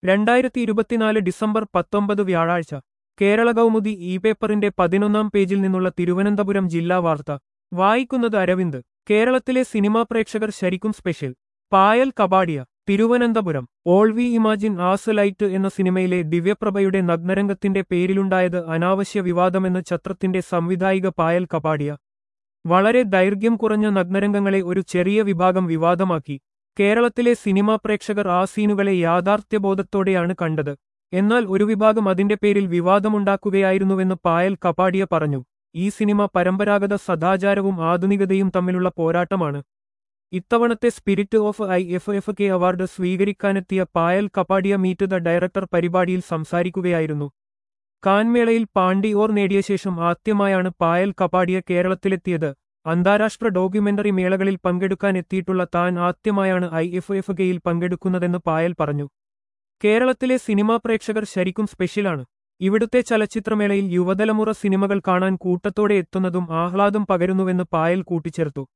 രണ്ടായിരത്തി ഇരുപത്തിനാല് ഡിസംബർ പത്തൊമ്പത് വ്യാഴാഴ്ച കേരള കൗമുദി ഇ പേപ്പറിന്റെ പതിനൊന്നാം പേജിൽ നിന്നുള്ള തിരുവനന്തപുരം ജില്ലാ വാർത്ത വായിക്കുന്നത് അരവിന്ദ് കേരളത്തിലെ സിനിമാ പ്രേക്ഷകർ ശരിക്കും special Payal Kapadia Thiruvananthapuram all we imagine as light എന്ന സിനിമയിലെ ദിവ്യപ്രഭയുടെ നഗ്നരംഗത്തിന്റെ പേരിലുണ്ടായത് അനാവശ്യ വിവാദമെന്ന് ചത്രത്തിന്റെ സംവിധായിക പായൽ കപാഡിയ വളരെ ദൈർഘ്യം കുറഞ്ഞ നഗ്നരംഗങ്ങളെ ഒരു ചെറിയ വിഭാഗം വിവാദമാക്കി കേരളത്തിലെ സിനിമാ പ്രേക്ഷകർ ആ സീനുകളെ യാഥാർത്ഥ്യബോധത്തോടെയാണ് കണ്ടത് എന്നാൽ ഒരു വിഭാഗം അതിന്റെ പേരിൽ വിവാദമുണ്ടാക്കുകയായിരുന്നുവെന്ന് പായൽ കപാഡിയ പറഞ്ഞു ഈ സിനിമ പരമ്പരാഗത സദാചാരവും ആധുനികതയും തമ്മിലുള്ള പോരാട്ടമാണ് ഇത്തവണത്തെ spirit of I F F K award സ്വീകരിക്കാനെത്തിയ Payal Kapadia meet the director പരിപാടിയിൽ സംസാരിക്കുകയായിരുന്നു കാൻമേളയിൽ പാണ്ഡി ഓർ നേടിയ ശേഷം ആദ്യമായാണ് പായൽ കപാഡിയ കേരളത്തിലെത്തിയത് അന്താരാഷ്ട്ര ഡോക്യുമെന്ററി മേളകളിൽ പങ്കെടുക്കാൻ എത്തിയിട്ടുള്ള താൻ ആദ്യമായാണ് ഐ എഫ് എഫ് കെയിൽ പങ്കെടുക്കുന്നതെന്ന് പായൽ പറഞ്ഞു കേരളത്തിലെ സിനിമാ പ്രേക്ഷകർ ശരിക്കും സ്പെഷ്യലാണ് ഇവിടുത്തെ ചലച്ചിത്രമേളയിൽ യുവതലമുറ സിനിമകൾ കാണാൻ കൂട്ടത്തോടെ എത്തുന്നതും ആഹ്ലാദം പകരുന്നുവെന്ന് പായൽ കൂട്ടിച്ചേർത്തു